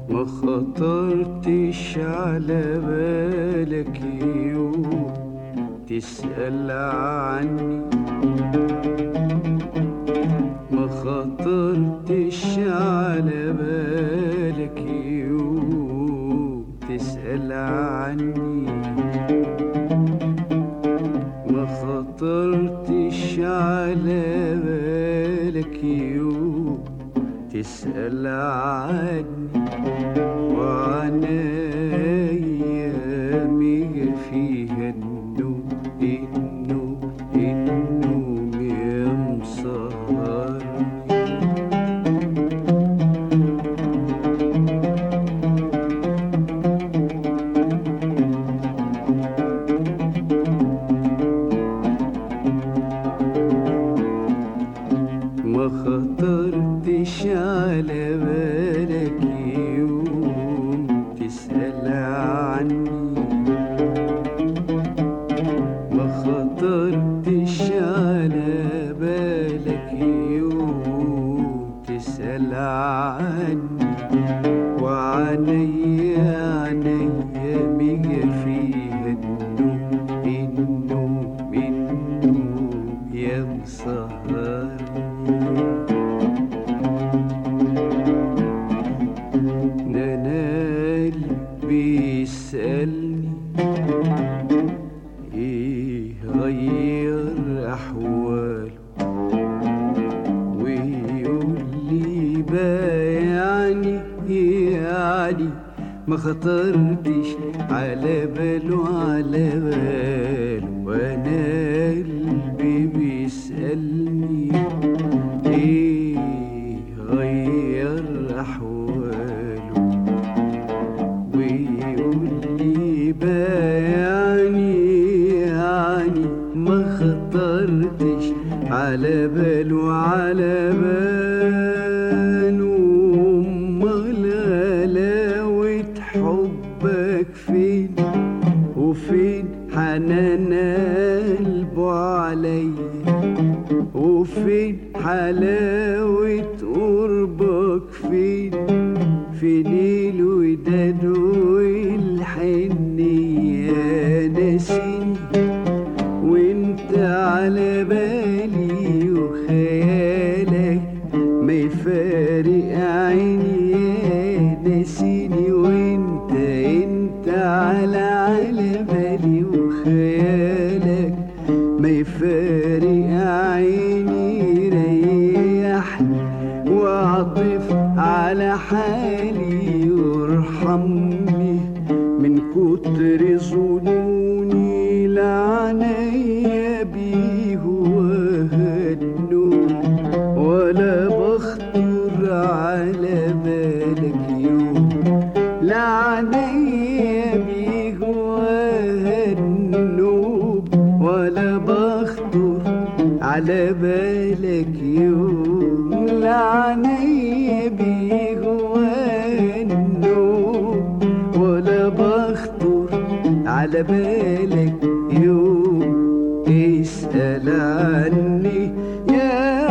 ما خطرتش على بالك يوم تسأل عني ما خطرتش على بالك يوم تسأل عني ما خطرتش على بالك يوم تسأل عني وعن أيامي فيها النوم النوم النوم يا مسهرني ما خطرتش على بالك يوم تسأل عني ما خطرتش على بالك يوم تسأل عني وعنيا عنيا بيجي فيها النوم النوم النوم يا مسهرني ده انا قلبي يسألني ايه غير احواله ويقول لي بايعني يعني ما خطرتش على باله على باله وانا قلبي بيسألني ايه غير احواله ويقول لي بايعني يعني ما خطرتش على باله على باله امال غلاوة حبك فين وفين حنان قلبه عليا وفين حلاوة قربك فين فين الوداد والحنية ناسيني وانت على بالي وخيالك ما يفارق عيني يا ناسيني وانت انت على على بالي وخيالك ما يفارق عيني ريحني واعطف على حالي وارحمني من كتر ظنوني لعنيا بيه وهنون ولا بخطر على بالك يوم لعنيا بيه وهنون ولا بخطر على بالك يوم لعنيا بيه وهنون ولا بخطر على بالك يوم اسأل عني يا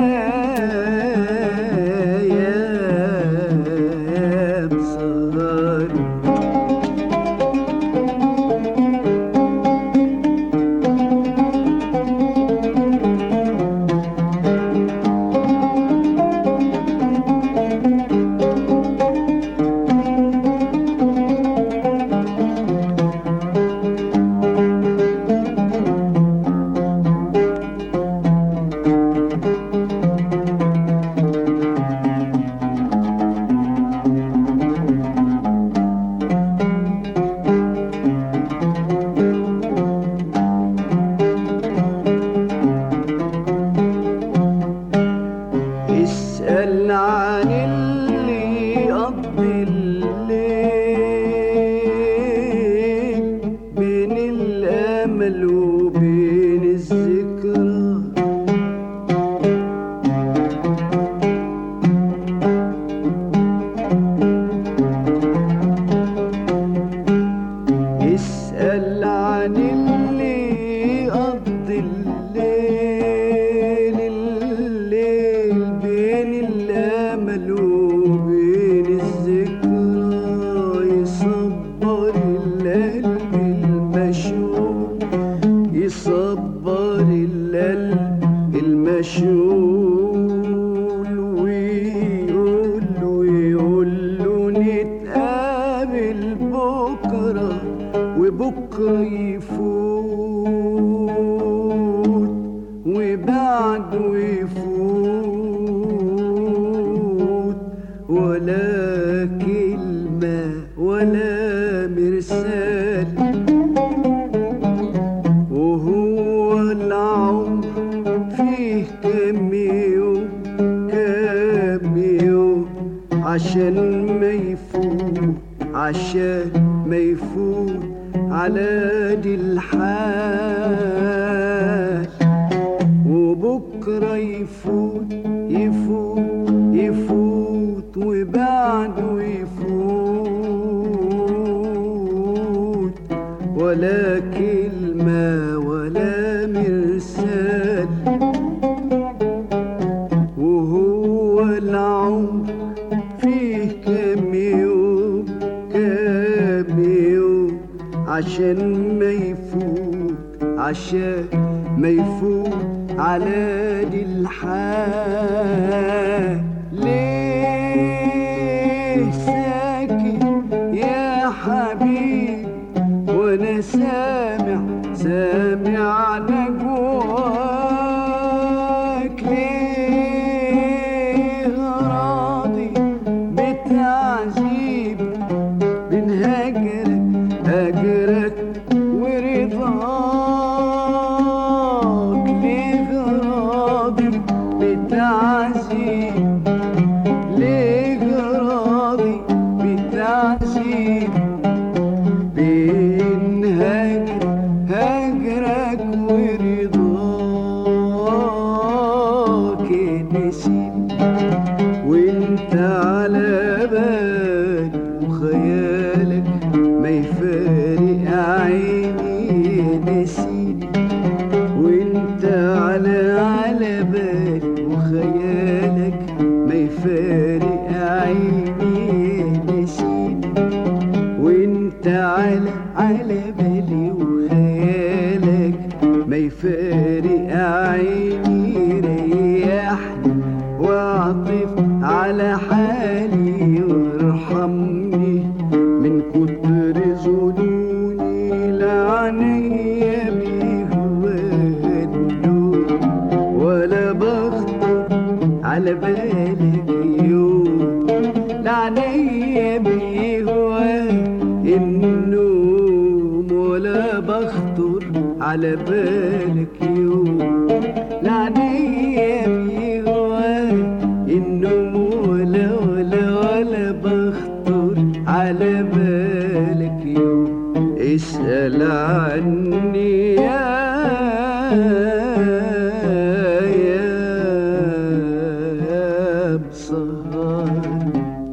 يا يا بصاري وبكرة يفوت وبعده يفوت ولا كلمة ولا مرسال وهو العمر فيه كم يوم كم يوم عشان ما يفوت عشان ما يفوت على دي الحال وبكرة يفوت يفوت يفوت وبعده يفوت ولا كلمة ولا مرسال وهو العمر فيه كم يوم كم يوم عشان ما يفوت عشان ما يفوت على دي الحال ليه ساكت يا حبيبي وانا سامع سامع نجواك ليه راضي بتعذيب بين هجرك هجرك ورضاك ليه راضي بتعذيب ليه راضي بتعذيب بين هجر هجرك ورضاك نسيم وانت على بالي وخيالك ما يفارق عيني نسيني وانت على على بالي وخيالك ما يفارق عيني نسيني وانت على على بالي وخيالك ما يفارق عيني ريحني واعطف على حالي وارحمني من كتر ظنوني لعنيا بيهوانوا ولا بخطر على بالك يوم لعنيا بيهوان النوم ولا بخطر على بالك يوم لعنيا بيهوان النوم ولا ولا ولا بخطر على بالك يوم اسأل عني يا يا بصهار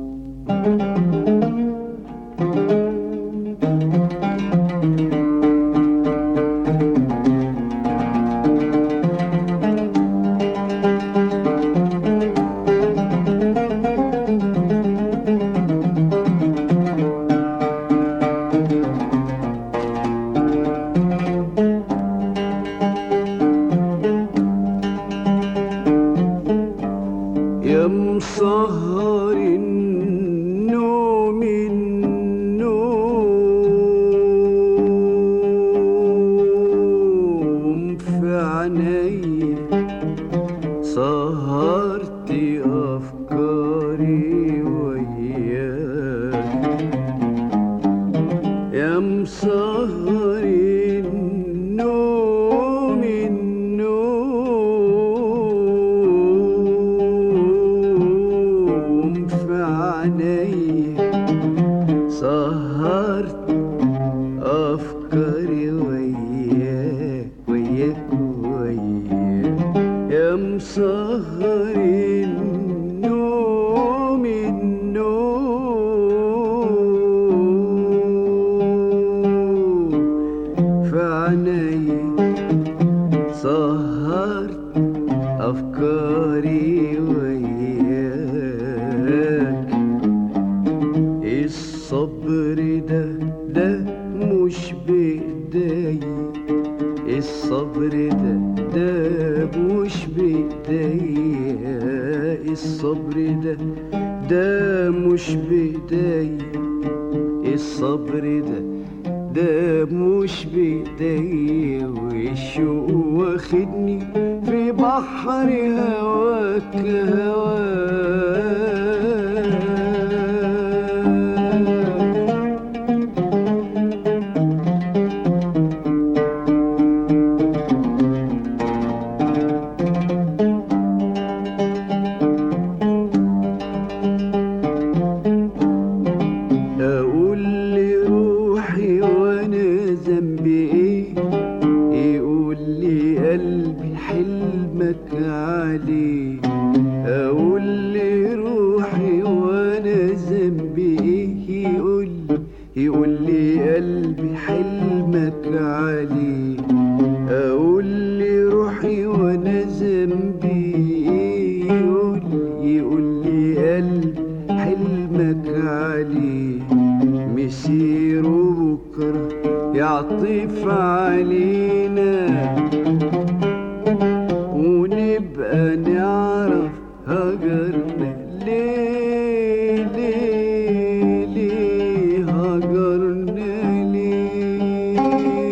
يا مسهر النوم النوم في عيني سهرت أفكاري وياك يا مسهر النوم النوم في عيني سهرت أفكاري وياك وياك وياك يا مسهر النوم النوم في عيني سهرت أفكاري وياك الصبر ده ده مش بإيدي الصبر ده ده مش بإيدي الصبر ده ده مش بإيدي الصبر ده ده مش بإيديا والشوق واخدني في بحر هواك هواك اقول لروحي وانا ذنبي ايه يقول لي قلبي حلمك عليه اقول لروحي وانا ذنبي ايه يقول يقول لي قلبي حلمك عليه اقول لروحي وانا ذنبي ايه يقول يقول لي قلبي حلمك عليه مسيره بكرة يعطف علينا ونبقى نعرف هجرنا ليه ليه ليه هجرنا ليه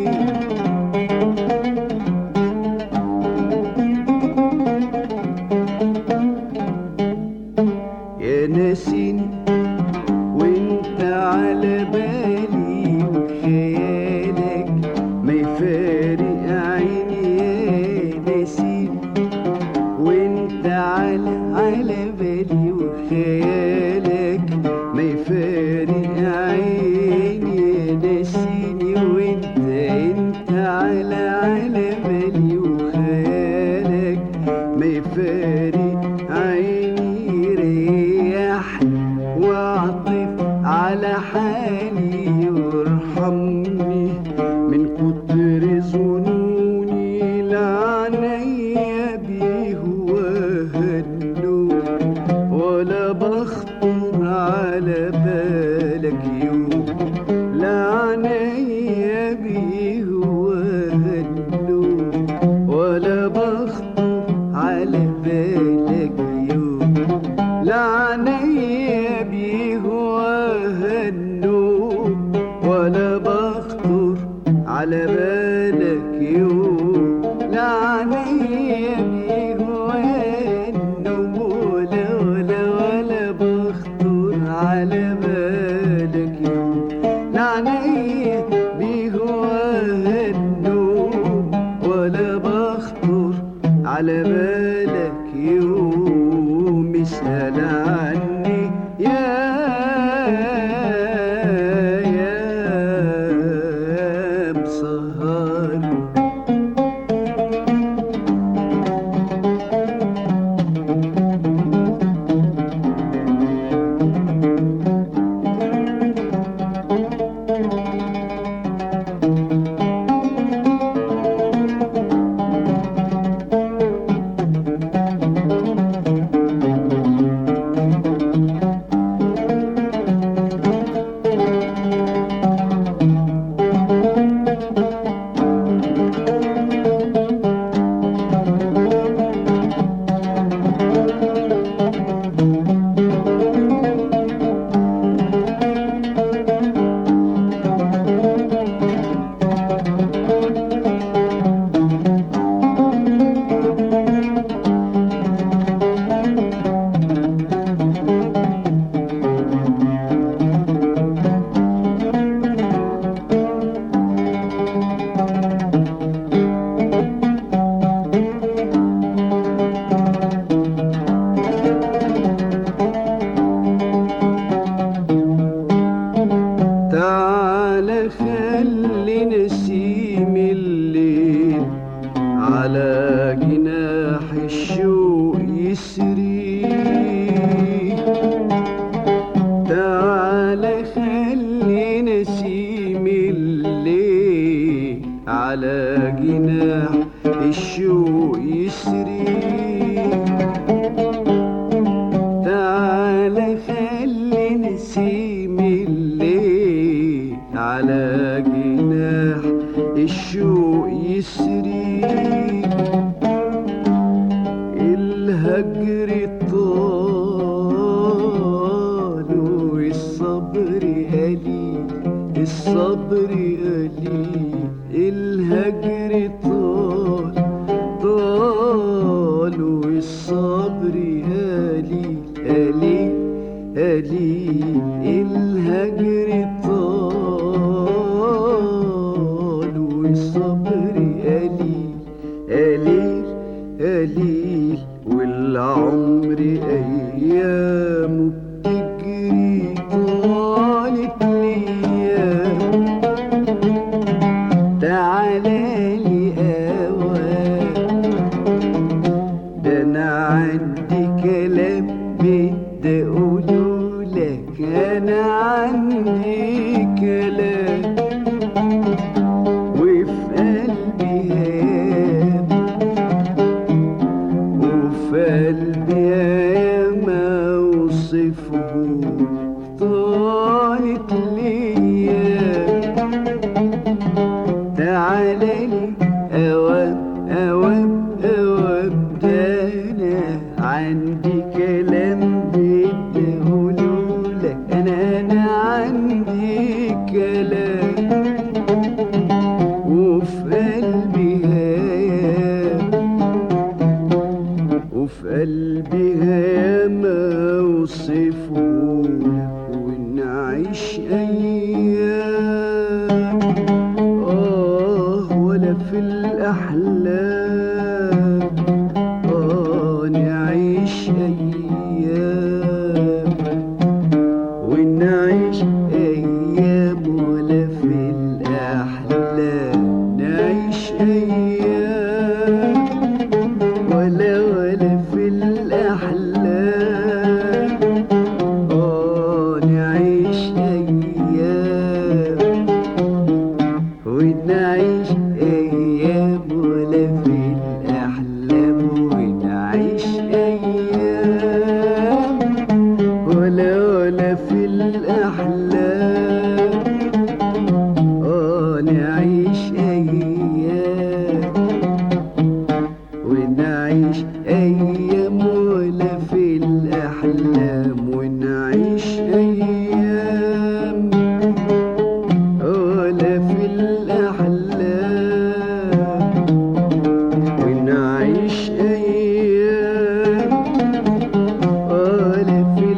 يا ناسين وانت على بالي وخيالك ما يفارق عيني يا ناسين وانت على على بالي وخيالك ما يفارق عيني يا ناسيني وانت انت على على بالي وخيالك ما يفارق عيني ريح واعطف على حالي وارحمني من كتر ظنوني لعنيا بيه وهنو ولا بخطر على بالك يوم لعنيا بيه وهنو ولا بخطر على بالك يوم لعنيا بيه وهنو ولا بخطر على بالك يوم لعنيا بيه وهنو ولا ولا ولا بخطر على بالك يوم لعنيا بيه وهنو ولا بخطر على بالك يوم اسأل عني يا يا مسهر تعال خلي نسيم الليل على جناح الشوق يسري تعال خلي نسيم الليل على جناح الشوق يسري تعال خلي نسيم الليل على جناح الشوق يسري الهجر طال والصبر قليل الصبر قليل الهجر طال طال والصبر قليل قليل قليل الهجر طال والصبر قليل قليل قليل والعمر أيامه بتجري طالت ليام تعالى لي أوام ده أنا عندي كلام بدي أقوله لك أنا عندي كلام وفي قلبي هام وفي قلبي ياما اوصفه طالت ليام تعالى لي اوام اوام اوام ده انا عندي كلام بدي اقوله لك انا انا عندي كلام وفي قلبي هيام وفي قلبي ياما اوصفه ونعيش ايام اه ولا في الاحلام اه نعيش ايام ونعيش ايام ولا في الاحلام نعيش ايام ولا ولا في الأحلام آه نعيش أيام ونعيش أيام ولا في الأحلام ونعيش أيام ولا ولا في الأحلام آه نعيش أيام ونعيش أيام ولا في الأحلام ونعيش أيام ولا في الأحلام ونعيش أيام ولا في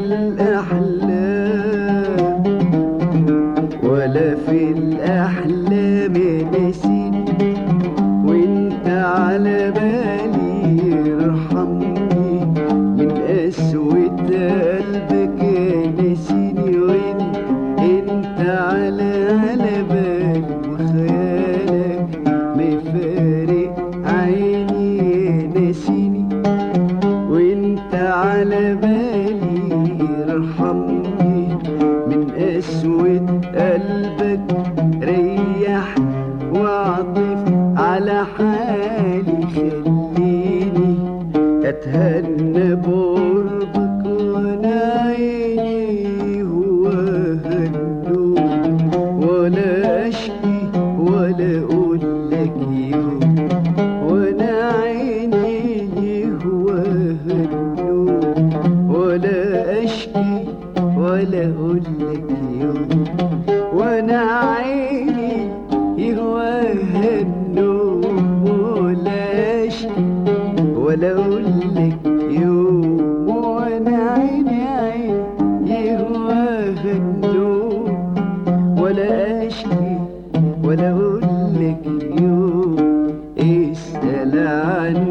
الأحلام ولا في الأحلام نسيني وانت على بالي ارحمني من قسوة قلبك نسيني وانت انت على على بالي وخيالك مفارق عيني نسيني وانت على بالي ارحمني من قسوة قلبك ريح واعطف على حالي خليني اتهنى بقربك وانا عيني هو هالنوم ولا اشكي ولا اقول لك يوم وانا عيني هو هالنوم ولا اشكي ولا اقول لك يوم وانا عيني يهواها النوم ولا اشكي ولا اقول لك يوم وانا عيني عيني يهواها النوم ولا اشكي ولا اقول لك يوم اسال عن